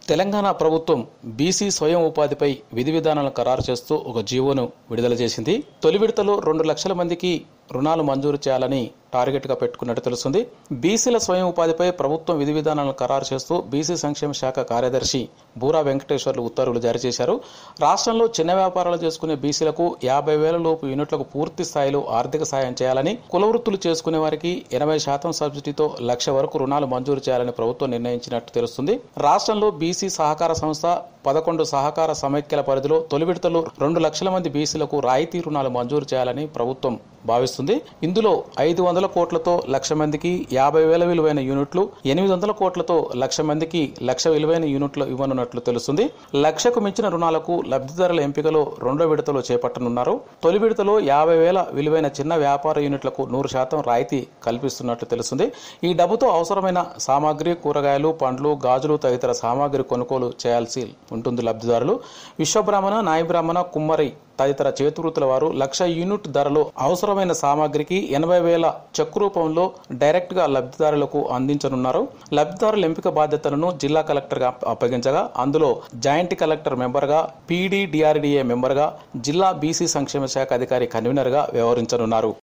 తెలంగాణ ప్రభుత్వం బీసీ స్వయం ఉపాధిపై విధి విధానాలను ఖరారు చేస్తూ ఒక జీవోను విడుదల చేసింది తొలి విడతలో రెండు లక్షల మందికి రుణాలు మంజూరు చేయాలని టార్గెట్గా పెట్టుకున్నట్టు తెలుస్తుంది బీసీల స్వయం ఉపాధిపై ప్రభుత్వం విధి విధానాలను ఖరారు చేస్తూ బీసీ సంక్షేమ శాఖ కార్యదర్శి బూరా వెంకటేశ్వర్లు ఉత్తర్వులు జారీ చేశారు రాష్ట్రంలో చిన్న వ్యాపారాలు చేసుకునే బీసీలకు యాభై వేల లోపు యూనిట్లకు పూర్తి స్థాయిలో ఆర్థిక సాయం చేయాలని కుల వృత్తులు చేసుకునే వారికి ఎనభై శాతం సబ్సిడీతో లక్ష వరకు రుణాలు మంజూరు చేయాలని ప్రభుత్వం నిర్ణయించినట్టు తెలుస్తుంది రాష్ట్రంలో బీసీ సహకార సంస్థ పదకొండు సహకార సమైక్యల పరిధిలో తొలి విడతలో రెండు లక్షల మంది బీసీలకు రాయితీ రుణాలు మంజూరు చేయాలని ప్రభుత్వం భావిస్తుంది ఇందులో ఐదు వందల కోట్లతో లక్ష మందికి యాభై వేల విలువైన యూనిట్లు ఎనిమిది వందల కోట్లతో లక్ష మందికి లక్ష విలువైన యూనిట్లు ఇవ్వనున్నట్లు తెలుస్తుంది లక్షకు మించిన రుణాలకు లబ్ధిదారుల ఎంపికలో రెండో విడతలో చేపట్టనున్నారు తొలి విడతలో యాభై వేల విలువైన చిన్న వ్యాపార యూనిట్లకు నూరు శాతం రాయితీ కల్పిస్తున్నట్లు తెలుస్తుంది ఈ డబ్బుతో అవసరమైన సామాగ్రి కూరగాయలు పండ్లు గాజులు తదితర సామాగ్రి కొనుగోలు చేయాల్సి ఉంటుంది లబ్ధిదారులు విశ్వబ్రాహ్మణ నాయ బ్రాహ్మణ కుమ్మరి తదితర చేతివృత్తుల వారు లక్ష యూనిట్ ధరలో అవసరమైన సామాగ్రికి ఎనభై వేల చెక్ రూపంలో డైరెక్ట్ గా లబ్ధిదారులకు అందించనున్నారు లబ్ధిదారుల ఎంపిక బాధ్యతలను జిల్లా కలెక్టర్ గా అప్పగించగా అందులో జాయింట్ కలెక్టర్ మెంబర్ గా పీడీ డిఆర్డీఏ మెంబర్ గా జిల్లా బీసీ సంక్షేమ శాఖ అధికారి కన్వీనర్ గా వ్యవహరించనున్నారు